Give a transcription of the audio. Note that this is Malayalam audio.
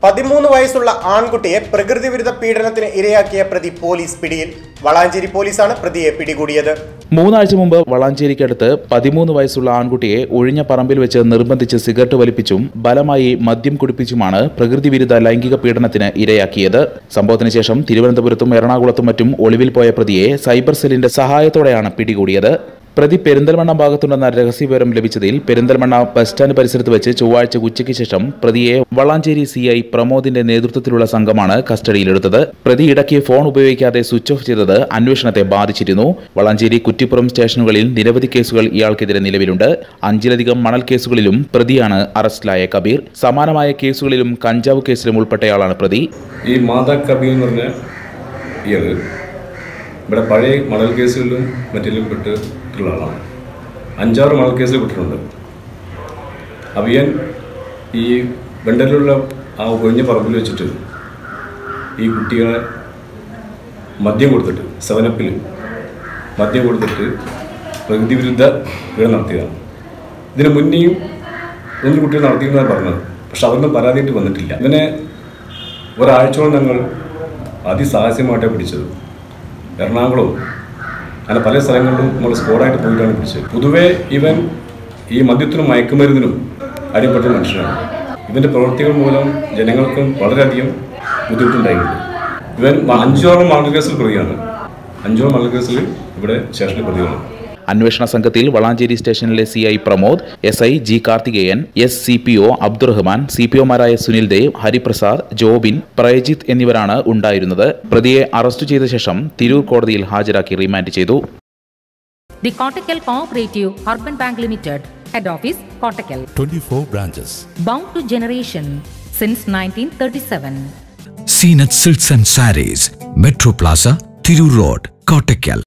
പതിമൂന്ന് വയസ്സുള്ള ആൺകുട്ടിയെ പ്രകൃതി വിരുദ്ധ പീഡനത്തിന് ഇരയാക്കിയ പ്രതി പോലീസ് പിടിയിൽ വളാഞ്ചേരി പോലീസാണ് പ്രതിയെ പിടികൂടിയത് മൂന്നാഴ്ച മുമ്പ് വളാഞ്ചേരിക്കടുത്ത് പതിമൂന്ന് വയസ്സുള്ള ആൺകുട്ടിയെ ഒഴിഞ്ഞ പറമ്പിൽ വെച്ച് നിർബന്ധിച്ച് സിഗരറ്റ് വലിപ്പിച്ചും ബലമായി മദ്യം കുടിപ്പിച്ചുമാണ് പ്രകൃതി വിരുദ്ധ ലൈംഗിക പീഡനത്തിന് ഇരയാക്കിയത് സംഭവത്തിന് ശേഷം തിരുവനന്തപുരത്തും എറണാകുളത്തും മറ്റും ഒളിവിൽ പോയ പ്രതിയെ സൈബർ സെല്ലിന്റെ സഹായത്തോടെയാണ് പിടികൂടിയത് പ്രതി പെരിന്തൽമണ്ണ ഭാഗത്തുണ്ടെന്ന രഹസ്യവിവരം ലഭിച്ചതിൽ പെരിന്തൽമണ്ണ ബസ് സ്റ്റാൻഡ് പരിസരത്ത് വെച്ച് ചൊവ്വാഴ്ച ഉച്ചയ്ക്ക് ശേഷം പ്രതിയെ വളാഞ്ചേരി സി ഐ പ്രമോദിന്റെ നേതൃത്വത്തിലുള്ള സംഘമാണ് കസ്റ്റഡിയിലെടുത്തത് പ്രതി ഇടയ്ക്ക് ഫോൺ ഉപയോഗിക്കാതെ സ്വിച്ച് ഓഫ് ചെയ്തത് അന്വേഷണത്തെ ബാധിച്ചിരുന്നു വളാഞ്ചേരി കുറ്റിപ്പുറം സ്റ്റേഷനുകളിൽ നിരവധി കേസുകൾ ഇയാൾക്കെതിരെ നിലവിലുണ്ട് അഞ്ചിലധികം മണൽ കേസുകളിലും പ്രതിയാണ് അറസ്റ്റിലായ കബീർ സമാനമായ കേസുകളിലും കഞ്ചാവ് കേസിലും ഉൾപ്പെട്ടയാളാണ് പ്രതി ഈ മാതാ കബീർ എന്ന് പറഞ്ഞ ഇയാൾ ഇവിടെ പഴയ മണൽ കേസുകളിലും മറ്റെല്ലാം പെട്ടിട്ടുള്ള ആളാണ് അഞ്ചാറ് മണൽ കേസിൽ പെട്ടിട്ടുണ്ട് അപ്പോൾ ഇയാൻ ഈ വെണ്ടലിലുള്ള ആ ഒഴിഞ്ഞ പറമ്പിൽ വെച്ചിട്ട് ഈ കുട്ടികളെ മദ്യം കൊടുത്തിട്ട് സെവനപ്പിൽ മദ്യം കൊടുത്തിട്ട് പ്രകൃതി വിരുദ്ധ പീഡനം നടത്തിയതാണ് ഇതിന് മുന്നേയും ഒന്ന് കുട്ടികൾ നടത്തിയെന്നാണ് പറഞ്ഞത് പക്ഷെ അതൊന്നും പരാതിയായിട്ട് വന്നിട്ടില്ല ഇവനെ ഒരാഴ്ചയോളം ഞങ്ങൾ അതിസാഹസ്യമായിട്ടാണ് പിടിച്ചത് എറണാകുളവും അങ്ങനെ പല സ്ഥലങ്ങളിലും നമ്മൾ സ്കോഡായിട്ട് പോയിട്ടാണ് പിടിച്ചത് പൊതുവേ ഇവൻ ഈ മദ്യത്തിനും മയക്കുമരുന്നിനും അടിപ്പെട്ട മനുഷ്യനാണ് ഇവൻ്റെ പ്രവൃത്തികൾ മൂലം ജനങ്ങൾക്കും വളരെയധികം ബുദ്ധിമുട്ടുണ്ടായിട്ടുണ്ട് ഇവൻ അഞ്ചോളം മണൽ കേസിൽ പ്രതിയാണ് അഞ്ചോളം മണൽ കേസിൽ ഇവിടെ സ്റ്റേഷനിൽ പ്രതിയാണ് അന്വേഷണ സംഘത്തിൽ വളാഞ്ചേരി സ്റ്റേഷനിലെ C I Pramod S I G Karthikeyan S C P O Abdurahman C P ഒമാരായ സുനിൽ ദേവ് ഹരിപ്രസാദ് ജോബിൻ പ്രയജിത്ത് എന്നിവരാണ് ഉണ്ടായിരുന്നത് പ്രതിയെ അറസ്റ്റ് ചെയ്ത ശേഷം തിരൂർ കോടതിയിൽ ഹാജരാക്കി റിമാൻഡ് ചെയ്തു The Kottakkal Cooperative Urban Bank Limited, Head Office, Kottakkal. 24 branches. Bound to generation since 1937. Zeenath silks and sarees metro plaza Tirur road Kottakkal